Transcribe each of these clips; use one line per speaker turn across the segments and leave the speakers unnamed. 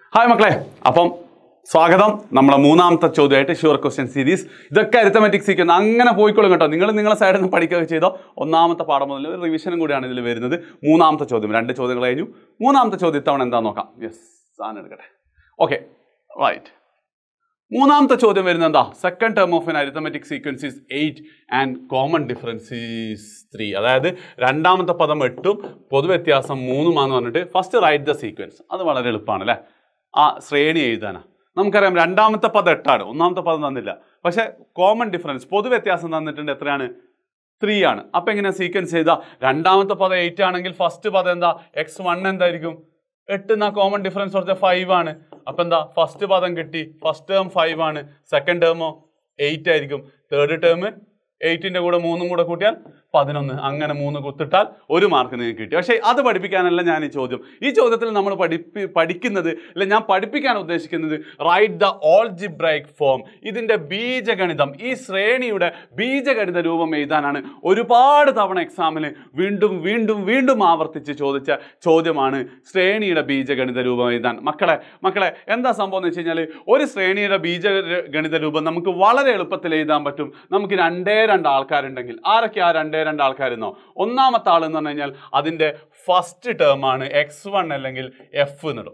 hi മക്കളെ അപ്പം സ്വാഗതം നമ്മളെ മൂന്നാമത്തെ ചോദ്യമായിട്ട് ഷുവർ ക്വസ്റ്റ്യൻ സീരീസ് ഇതൊക്കെ അരിത്തമെറ്റിക് സീക്കുന്ന അങ്ങനെ പോയിക്കോളും കേട്ടോ നിങ്ങൾ നിങ്ങളെ സൈഡിൽ നിന്ന് പഠിക്കുകയൊക്കെ ചെയ്തോ ഒന്നാമത്തെ പാഠം മുതൽ ഒരു റിവിഷനും കൂടിയാണ് ഇതിൽ വരുന്നത് മൂന്നാമത്തെ ചോദ്യം രണ്ട് ചോദ്യങ്ങൾ കഴിഞ്ഞു മൂന്നാമത്തെ ചോദ്യം ഇത്തവണ എന്താ നോക്കാം യെസ് സാധനം എടുക്കട്ടെ ഓക്കെ റൈറ്റ് മൂന്നാമത്തെ ചോദ്യം വരുന്നത് എന്താ second term of n arithmetic sequence is eight and common difference is three അതായത് രണ്ടാമത്തെ പദം എട്ടും പൊതുവ്യത്യാസം മൂന്നുമാന്ന് പറഞ്ഞിട്ട് ഫസ്റ്റ് റൈറ്റ് ദ സീക്വൻസ് അത് വളരെ എളുപ്പമാണ് അല്ലേ ആ ശ്രേണി എഴുതാനാ നമുക്കറിയാം രണ്ടാമത്തെ പദം എട്ടാണ് ഒന്നാമത്തെ പദം തന്നില്ല പക്ഷേ കോമൺ ഡിഫറൻസ് പൊതുവ്യത്യാസം തന്നിട്ടുണ്ട് എത്രയാണ് ത്രീ ആണ് അപ്പം എങ്ങനെ സീക്വൻസ് ചെയ്താൽ രണ്ടാമത്തെ പദം എയ്റ്റ് ആണെങ്കിൽ ഫസ്റ്റ് പദം എന്താ എക്സ് വൺ എന്തായിരിക്കും എട്ട് എന്നാ കോമൺ ഡിഫറൻസ് കൊടുത്ത ഫൈവ് ആണ് അപ്പൊ എന്താ ഫസ്റ്റ് പദം കിട്ടി ഫസ്റ്റ് ടേം ഫൈവ് ആണ് സെക്കൻഡ് ടേമോ എയ്റ്റ് ആയിരിക്കും തേർഡ് ടേം എയ്റ്റിന്റെ കൂടെ മൂന്നും കൂടെ കൂട്ടിയാൽ പതിനൊന്ന് അങ്ങനെ മൂന്ന് കുത്തിട്ടാൽ ഒരു മാർക്ക് നിങ്ങൾക്ക് കിട്ടി പക്ഷേ അത് പഠിപ്പിക്കാനല്ല ഞാൻ ഈ ചോദ്യം ഈ ചോദ്യത്തിൽ നമ്മൾ പഠിപ്പി പഠിക്കുന്നത് അല്ല ഞാൻ പഠിപ്പിക്കാൻ ഉദ്ദേശിക്കുന്നത് റൈറ്റ് ദ ഓൾജിബ്രൈക് ഫോം ഇതിന്റെ ബീജഗണിതം ഈ ശ്രേണിയുടെ ബീജഗണിത രൂപം എഴുതാനാണ് ഒരുപാട് തവണ എക്സാമിന് വീണ്ടും വീണ്ടും വീണ്ടും ആവർത്തിച്ച് ചോദിച്ച ചോദ്യമാണ് ശ്രേണിയുടെ ബീജഗണിത രൂപം എഴുതാൻ മക്കളെ മക്കളെ എന്താ സംഭവം എന്ന് വെച്ച് കഴിഞ്ഞാൽ ഒരു ശ്രേണിയുടെ ബീജഗണിത രൂപം നമുക്ക് വളരെ എളുപ്പത്തിൽ എഴുതാൻ പറ്റും നമുക്ക് രണ്ടേ രണ്ട് ആൾക്കാരുണ്ടെങ്കിൽ ആരൊക്കെ ആ രണ്ടേ രണ്ട് ആൾക്കാരെന്നോ ഒന്നാമത്തെ ആൾ എന്ന് പറഞ്ഞു കഴിഞ്ഞാൽ അതിൻ്റെ ഫസ്റ്റ് ടേം ആണ് എക്സ് വൺ അല്ലെങ്കിൽ എഫ് എന്നിടും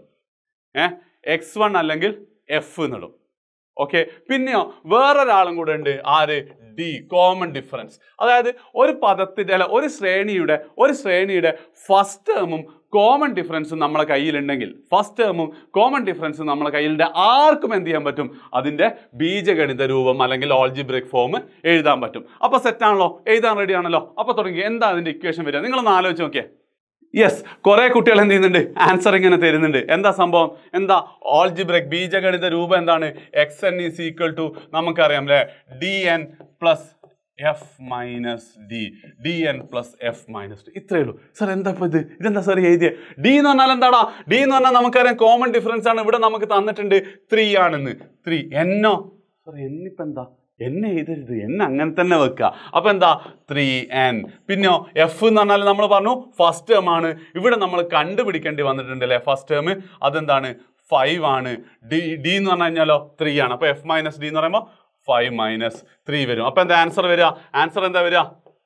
ഏ എക്സ് വൺ അല്ലെങ്കിൽ എഫ് എന്നിടും ഓക്കെ പിന്നെയോ വേറൊരാളും കൂടെ ഉണ്ട് ആര് ഡി കോമൺ ഡിഫറൻസ് അതായത് ഒരു പദത്തിന്റെ അല്ല ഒരു ശ്രേണിയുടെ ഒരു ശ്രേണിയുടെ ഫസ്റ്റ് ടേമും കോമൺ ഡിഫറൻസും നമ്മളെ കയ്യിലുണ്ടെങ്കിൽ ഫസ്റ്റ് ടേമും കോമൺ ഡിഫറൻസും നമ്മളെ കയ്യിലുണ്ട് ആർക്കും എന്ത് ചെയ്യാൻ പറ്റും അതിന്റെ ബീജഗണിത രൂപം അല്ലെങ്കിൽ ഓൾജിബ്രിക് ഫോം എഴുതാൻ പറ്റും അപ്പൊ സെറ്റ് ആണല്ലോ എഴുതാൻ റെഡി ആണല്ലോ അപ്പൊ തുടങ്ങി എന്താ അതിന്റെ ഇക്വേഷൻ വരിക നിങ്ങളൊന്ന് ആലോചിച്ച് നോക്കിയേ യെസ് കുറെ കുട്ടികൾ എന്ത് ചെയ്യുന്നുണ്ട് ആൻസർ ഇങ്ങനെ തരുന്നുണ്ട് എന്താ സംഭവം എന്താ ഓൾജിബ്രക് ബീജഗണിത രൂപം എന്താണ് x n is equal to നമുക്കറിയാം അല്ലേ d n plus f minus d d n plus f minus d ഇത്രയേ ഉള്ളൂ സാർ എന്താ ഇപ്പൊ ഇത് ഇതെന്താ സാർ എഴുതിയ ഡി എന്ന് പറഞ്ഞാൽ എന്താടാ ഡി എന്ന് പറഞ്ഞാൽ നമുക്കറിയാം കോമൺ ഡിഫറൻസ് ആണ് ഇവിടെ നമുക്ക് തന്നിട്ടുണ്ട് ത്രീ ആണെന്ന് ത്രീ എന്നോ സാർ എന്നിപ്പോ എന്താ എന്നെ എഴുതരുത് എന്നെ അങ്ങനെ തന്നെ വെക്കുക അപ്പൊ എന്താ ത്രീ എൻ പിന്നെയോ എഫ് എന്ന് പറഞ്ഞാൽ നമ്മൾ പറഞ്ഞു ഫസ്റ്റ് ടേം ആണ് ഇവിടെ നമ്മൾ കണ്ടുപിടിക്കേണ്ടി വന്നിട്ടുണ്ട് അല്ലേ ഫസ്റ്റ് ടേം അതെന്താണ് ഫൈവ് ആണ് ഡി ഡി എന്ന് പറഞ്ഞു കഴിഞ്ഞാലോ ത്രീ ആണ് അപ്പൊ എഫ് മൈനസ് ഡി എന്ന് പറയുമ്പോൾ ഫൈവ് മൈനസ് ത്രീ വരും അപ്പൊ എന്താ ആൻസർ വരിക ആൻസർ എന്താ വരിക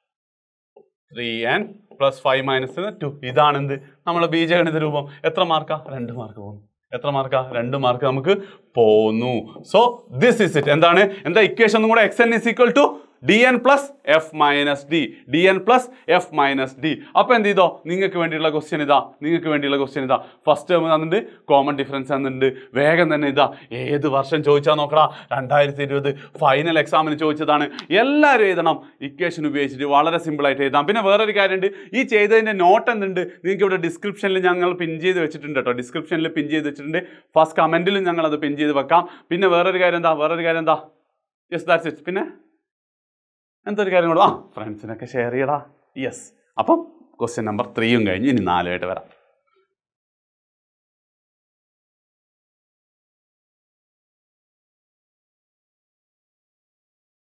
three n plus five minus two ഇതാണ് എന്ത് നമ്മളെ ബീജഗണിത രൂപം എത്ര മാർക്കാ രണ്ട് മാർക്ക് പോകുന്നു എത്ര മാർക്കാ രണ്ട് മാർക്ക് നമുക്ക് പോന്നു സോ ദിസ് ഇസ് ഇറ്റ് എന്താണ് എന്താ ഇക്വേഷൻ ഒന്നും കൂടെ x n is equal to d n plus f minus d d n plus f minus d അപ്പൊ എന്ത് ചെയ്തോ നിങ്ങൾക്ക് വേണ്ടിയുള്ള ക്വസ്റ്റ്യൻ ഇതാ നിങ്ങൾക്ക് വേണ്ടിയുള്ള ക്വസ്റ്റ്യൻ ഇതാ ഫസ്റ്റ് ടേം തന്നിട്ടുണ്ട് കോമൺ ഡിഫറൻസ് തന്നിട്ടുണ്ട് വേഗം തന്നെ ഇതാ ഏത് വർഷം ചോദിച്ചാൽ നോക്കടാ രണ്ടായിരത്തി ഇരുപത് ഫൈനൽ എക്സാമിന് ചോദിച്ചതാണ് എല്ലാവരും എഴുതണം ഇക്വേഷൻ ഉപയോഗിച്ചിട്ട് വളരെ സിമ്പിളായിട്ട് എഴുതാം പിന്നെ വേറൊരു കാര്യമുണ്ട് ഈ ചെയ്തതിൻ്റെ നോട്ട് എന്തുണ്ട് നിങ്ങൾക്ക് ഇവിടെ ഡിസ്ക്രിപ്ഷനിൽ ഞങ്ങൾ പിൻ ചെയ്ത് വെച്ചിട്ടുണ്ട് കേട്ടോ ഡിസ്ക്രിപ്ഷനിൽ പിൻ ചെയ്ത് വെച്ചിട്ടുണ്ട് ഫസ്റ്റ് കമൻറ്റിലും ഞങ്ങൾ അത് പിൻ ചെയ്ത് വെക്കാം പിന്നെ വേറൊരു കാര്യം എന്താ വേറൊരു കാര്യം എന്താ യെസ് ദാറ്റ്സ് ഇറ്റ് പിന്നെ എന്തൊരു കാര്യം കൂടെ ആ ഫ്രണ്ട്സിനൊക്കെ ഷെയർ ചെയ്യടാ യെസ് അപ്പം ക്വസ്റ്റ്യൻ നമ്പർ ത്രീയും കഴിഞ്ഞ് ഇനി നാലുമായിട്ട് വരാം